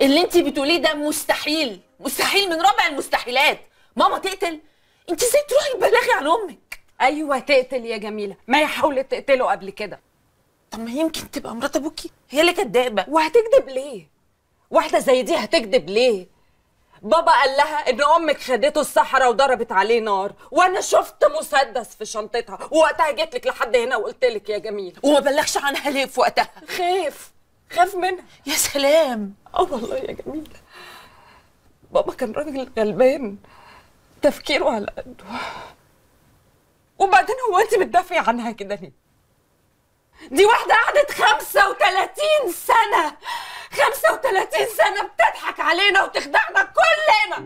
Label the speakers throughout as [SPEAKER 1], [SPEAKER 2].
[SPEAKER 1] اللي انت بتقوليه ده مستحيل مستحيل من رابع المستحيلات ماما تقتل انت ازاي تروحي تبلغي عن امك
[SPEAKER 2] ايوه تقتل يا جميله ما هي حاولت تقتله قبل كده
[SPEAKER 1] طب ما يمكن تبقى مرات ابوكي هي اللي كدابه
[SPEAKER 2] وهتكذب ليه واحده زي دي هتكذب ليه بابا قال لها ان امك خدته الصحراء وضربت عليه نار وانا شفت مسدس في شنطتها ووقتها جيت لك لحد هنا وقلت لك يا جميله
[SPEAKER 1] وما بلغش عنها ليه في وقتها
[SPEAKER 2] خاف خاف منها
[SPEAKER 1] يا سلام
[SPEAKER 2] اه والله يا جميله بابا كان راجل غلبان تفكيره على قده وبعدين هو انت بتدافعي عنها كده ليه دي واحدة قعدت 35 سنة 35 سنة بتضحك علينا وتخدعنا كلنا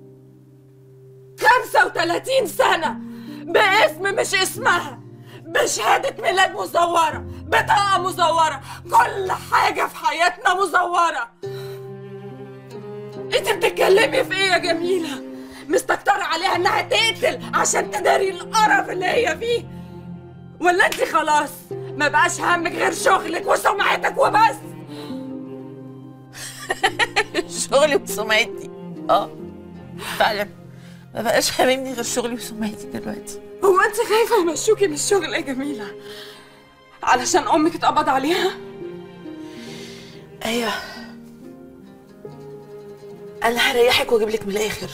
[SPEAKER 2] 35 سنة باسم مش اسمها بشهادة ميلاد مزورة بطاقة مزورة كل حاجة في حياتنا مزورة انت بتتكلمي في ايه يا جميلة مستكترة عليها انها تقتل عشان تداري القرف اللي هي فيه ولا انت خلاص ما بقاش همك غير شغلك وسمعتك وبس
[SPEAKER 1] شغلي وسمعتي اه فعلا ما بقاش هاممني غير شغلي وسمعتي دلوقتي
[SPEAKER 2] هو انت خايفة يمشوكي من الشغل يا جميلة علشان امك اتقبض عليها
[SPEAKER 1] ايوه انا هريحك واجيب لك من الاخر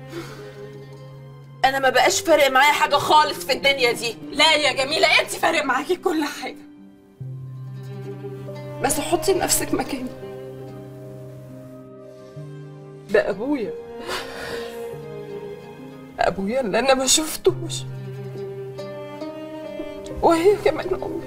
[SPEAKER 1] انا ما بقاش فارق معايا حاجه خالص في الدنيا دي
[SPEAKER 2] لا يا جميلة انت فارق معاكي كل حاجة بس حطي نفسك مكاني ده ابويا ابويا اللي انا ما شفتوش وهي كمان امي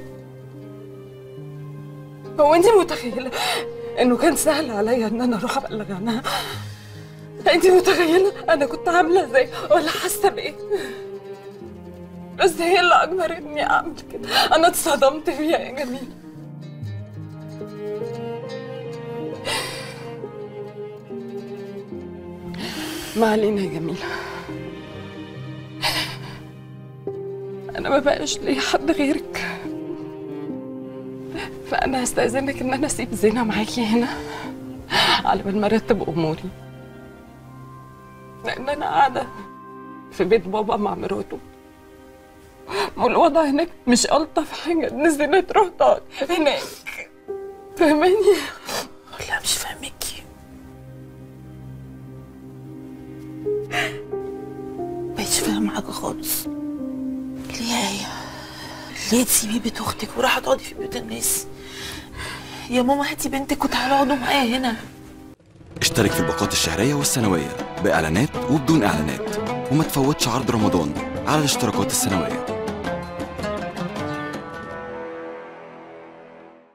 [SPEAKER 2] هو انت متخيلة انه كان سهل عليا ان انا اروح ابلغ عنها انت متخيلة انا كنت عاملة ازاي ولا حاسة بايه بس هي اللي اجبرتني اعمل كده انا اتصدمت فيها يا جميلة ما علينا يا جميلة أنا ما بقاش لي حد غيرك فأنا هستأذنك إن أنا أسيب زينة معاكي هنا على بال ما أرتب أموري لأن أنا قاعدة في بيت بابا مع مراته والوضع هناك مش ألطف حاجة إن زينة تروح تقعد هناك فاهماني؟
[SPEAKER 1] لا مش فاهمكي مش فاهم حاجه خالص ليه يا ليه تسيبي بيت اختك وراح تقعدي في بيوت الناس يا ماما هاتي بنتك وتعالوا اقعدوا معايا هنا
[SPEAKER 3] اشترك في الباقات الشهرية والسنوية بإعلانات وبدون إعلانات وما تفوتش عرض رمضان على الاشتراكات السنوية